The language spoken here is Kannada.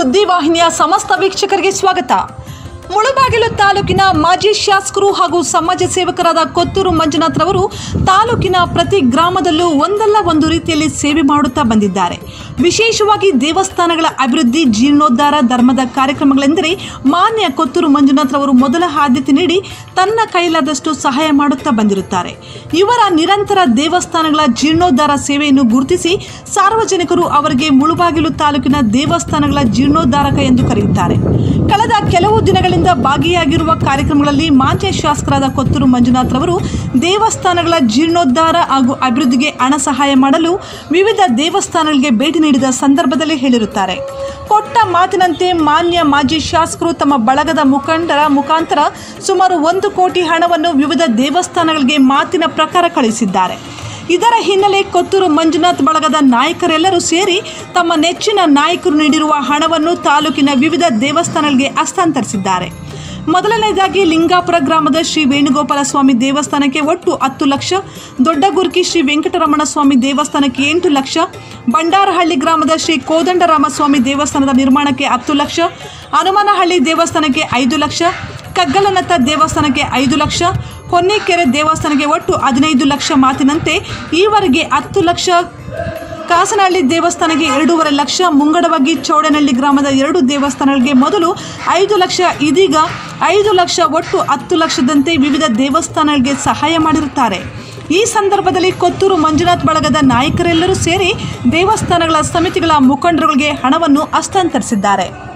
ಸುದ್ದಿವಾಹಿನಿಯ ಸಮಸ್ತ ವೀಕ್ಷಕರಿಗೆ ಸ್ವಾಗತ ಮುಳಬಾಗಿಲು ತಾಲೂಕಿನ ಮಾಜಿ ಶಾಸಕರು ಹಾಗೂ ಸಮಾಜ ಸೇವಕರಾದ ಕೊತ್ತೂರು ಮಂಜುನಾಥ್ ರವರು ತಾಲೂಕಿನ ಪ್ರತಿ ಗ್ರಾಮದಲ್ಲೂ ಒಂದಲ್ಲ ಒಂದು ರೀತಿಯಲ್ಲಿ ಸೇವೆ ಮಾಡುತ್ತಾ ಬಂದಿದ್ದಾರೆ ವಿಶೇಷವಾಗಿ ದೇವಸ್ಥಾನಗಳ ಅಭಿವೃದ್ಧಿ ಜೀರ್ಣೋದ್ಧಾರ ಧರ್ಮದ ಕಾರ್ಯಕ್ರಮಗಳೆಂದರೆ ಮಾನ್ಯ ಕೊತ್ತೂರು ಮಂಜುನಾಥ್ ರವರು ಮೊದಲ ಆದ್ಯತೆ ನೀಡಿ ತನ್ನ ಕೈಲಾದಷ್ಟು ಸಹಾಯ ಮಾಡುತ್ತಾ ಬಂದಿರುತ್ತಾರೆ ಇವರ ನಿರಂತರ ದೇವಸ್ಥಾನಗಳ ಜೀರ್ಣೋದ್ಧಾರ ಸೇವೆಯನ್ನು ಗುರುತಿಸಿ ಸಾರ್ವಜನಿಕರು ಅವರಿಗೆ ಮುಳುಬಾಗಿಲು ತಾಲೂಕಿನ ದೇವಸ್ಥಾನಗಳ ಜೀರ್ಣೋದ್ಧಾರಕ ಎಂದು ಕರೆಯುತ್ತಾರೆ ಕಳೆದ ಕೆಲವು ದಿನಗಳಿಂದ ಭಾಗಿಯಾಗಿರುವ ಕಾರ್ಯಕ್ರಮಗಳಲ್ಲಿ ಮಾನ್ಯ ಶಾಸಕರಾದ ಕೊತ್ತೂರು ಮಂಜುನಾಥ್ ರವರು ದೇವಸ್ಥಾನಗಳ ಜೀರ್ಣೋದ್ಧಾರ ಹಾಗೂ ಅಭಿವೃದ್ಧಿಗೆ ಹಣ ಸಹಾಯ ಮಾಡಲು ವಿವಿಧ ದೇವಸ್ಥಾನಗಳಿಗೆ ಭೇಟಿ ನೀಡಿದ ಸಂದರ್ಭದಲ್ಲಿ ಹೇಳಿರುತ್ತಾರೆ ಕೊಟ್ಟ ಮಾತಿನಂತೆ ಮಾನ್ಯ ಮಾಜಿ ಶಾಸಕರು ತಮ್ಮ ಬಳಗದ ಮುಖಂಡರ ಮುಖಾಂತರ ಸುಮಾರು ಒಂದು ಕೋಟಿ ಹಣವನ್ನು ವಿವಿಧ ದೇವಸ್ಥಾನಗಳಿಗೆ ಮಾತಿನ ಪ್ರಕಾರ ಕಳಿಸಿದ್ದಾರೆ ಇದರ ಹಿನ್ನೆಲೆ ಕೊತ್ತೂರು ಮಂಜುನಾಥ್ ಬಳಗದ ನಾಯಕರೆಲ್ಲರೂ ಸೇರಿ ತಮ್ಮ ನೆಚ್ಚಿನ ನಾಯಕರು ನೀಡಿರುವ ಹಣವನ್ನು ತಾಲೂಕಿನ ವಿವಿಧ ದೇವಸ್ಥಾನಗಳಿಗೆ ಹಸ್ತಾಂತರಿಸಿದ್ದಾರೆ ಮೊದಲನೇದಾಗಿ ಲಿಂಗಾಪುರ ಗ್ರಾಮದ ಶ್ರೀ ವೇಣುಗೋಪಾಲ ಸ್ವಾಮಿ ದೇವಸ್ಥಾನಕ್ಕೆ ಒಟ್ಟು ಹತ್ತು ಲಕ್ಷ ದೊಡ್ಡಗುರ್ಕಿ ಶ್ರೀ ವೆಂಕಟರಮಣ ಸ್ವಾಮಿ ದೇವಸ್ಥಾನಕ್ಕೆ ಎಂಟು ಲಕ್ಷ ಬಂಡಾರಹಳ್ಳಿ ಗ್ರಾಮದ ಶ್ರೀ ಕೋದಂಡರಾಮ ಸ್ವಾಮಿ ದೇವಸ್ಥಾನದ ನಿರ್ಮಾಣಕ್ಕೆ ಹತ್ತು ಲಕ್ಷ ಹನುಮನಹಳ್ಳಿ ದೇವಸ್ಥಾನಕ್ಕೆ ಐದು ಲಕ್ಷ ಕಗ್ಗಲನತ್ತ ದೇವಸ್ಥಾನಕ್ಕೆ ಐದು ಲಕ್ಷ ಹೊನ್ನೇಕೆರೆ ದೇವಸ್ಥಾನಕ್ಕೆ ಒಟ್ಟು ಹದಿನೈದು ಲಕ್ಷ ಮಾತಿನಂತೆ ಈವರೆಗೆ ಹತ್ತು ಲಕ್ಷ ಕಾಸನಹಳ್ಳಿ ದೇವಸ್ಥಾನಕ್ಕೆ ಎರಡೂವರೆ ಲಕ್ಷ ಮುಂಗಡವಾಗಿ ಚೌಡನಹಳ್ಳಿ ಗ್ರಾಮದ ಎರಡು ದೇವಸ್ಥಾನಗಳಿಗೆ ಮೊದಲು ಐದು ಲಕ್ಷ ಇದೀಗ ಐದು ಲಕ್ಷ ಒಟ್ಟು ಹತ್ತು ಲಕ್ಷದಂತೆ ವಿವಿಧ ದೇವಸ್ಥಾನಗಳಿಗೆ ಸಹಾಯ ಮಾಡಿರುತ್ತಾರೆ ಈ ಸಂದರ್ಭದಲ್ಲಿ ಕೊತ್ತೂರು ಮಂಜುನಾಥ್ ಬಳಗದ ನಾಯಕರೆಲ್ಲರೂ ಸೇರಿ ದೇವಸ್ಥಾನಗಳ ಸಮಿತಿಗಳ ಮುಖಂಡರುಗಳಿಗೆ ಹಣವನ್ನು ಹಸ್ತಾಂತರಿಸಿದ್ದಾರೆ